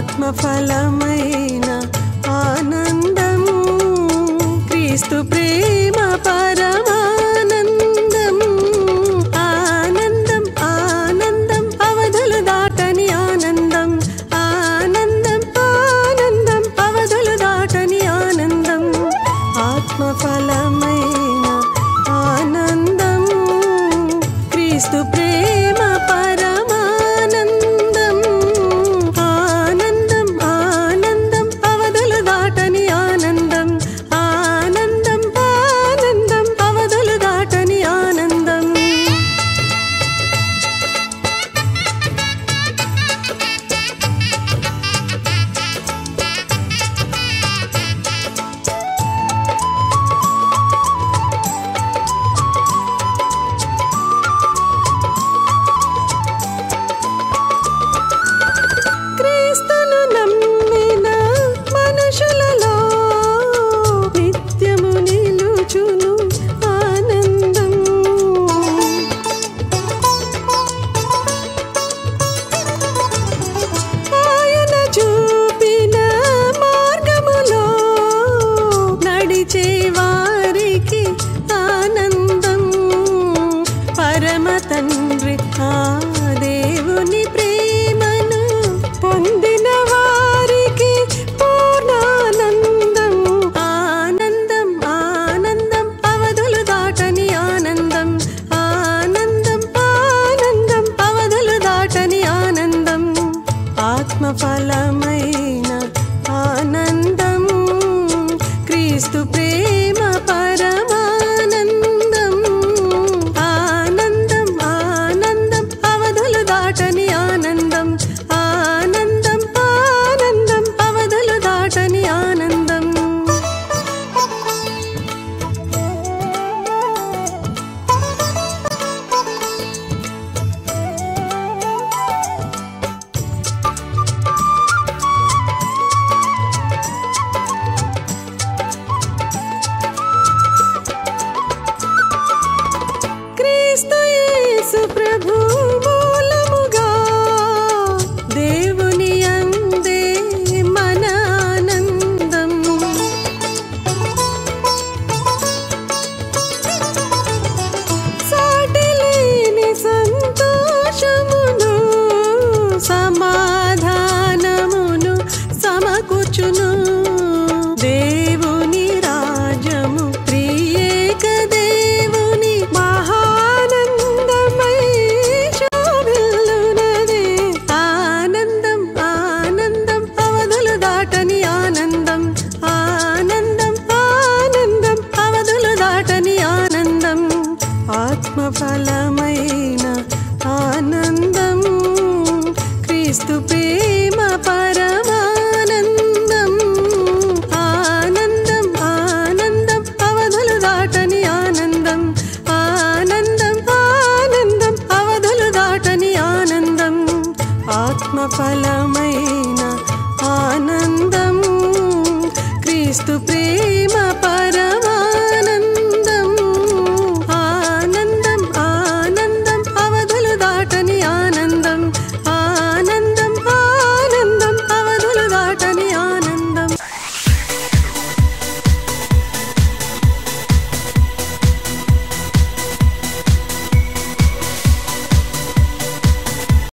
ఆత్మఫలమైన ఆనందం క్రీస్తు ప్రేమ పరమానందం ఆనందం ఆనందం అవధులు దాటని ఆనందం ఆనందం ఆనందం అవధులు దాటని ఆనందం ఆత్మఫలమైన ఆనందం క్రీస్తు ప్రేమ పరమానందం ఆనందం ఆనందం అవధులు దాటని ఆనందం ఆనందం ఆనందం అవధులు దాటని ఆనందం క్రీస్తును నమ్మిన మనుషులలో నిత్యము నిలుచును ఆనందం ఆయన చూపిన మార్గములో నడిచే వారికి ఆనందం పరమ తండ్రి ఆ దేవుని ప్రేమను పొందిన వారికి పూర్ణానందం ఆనందం ఆనందం అవధులు దాటని ఆనందం ఆనందం ఆనందం అవధులు దాటని ఆనందం ఆత్మఫలమైన ఆనందం క్రీస్తు ప్రేమ పరమానందం ఆనందం ఆనందం అవధులు దాటని ఆనందం ఆనందం ఆనందం అవధులు దాటని ఆనందం క్రీస్తు యేసు ప్రభు మూలముగా దేవుని అందే మన ఆనందం సాటిలేని సంతోషమును సమాధానమును సమకూర్చును దేవుని రాజ్యము ప్రియేక దేవుని మహానందమై శోభిల్లునదే ఆనందం ఆనందం అవధులు దాటని ఆనందం ఆనందం ఆనందం అవధులు దాటని ఆనందం ఆత్మఫలమైన ఆనందం క్రీస్తు ప్రేమ పరమానందం ఆనందం ఆనందం అవధులు దాటని ఆనందం ఆనందం ఆనందం అవధులు దాటని ఆనందం ఆత్మఫలమైన ఆనందం క్రీస్తు ప్రేమ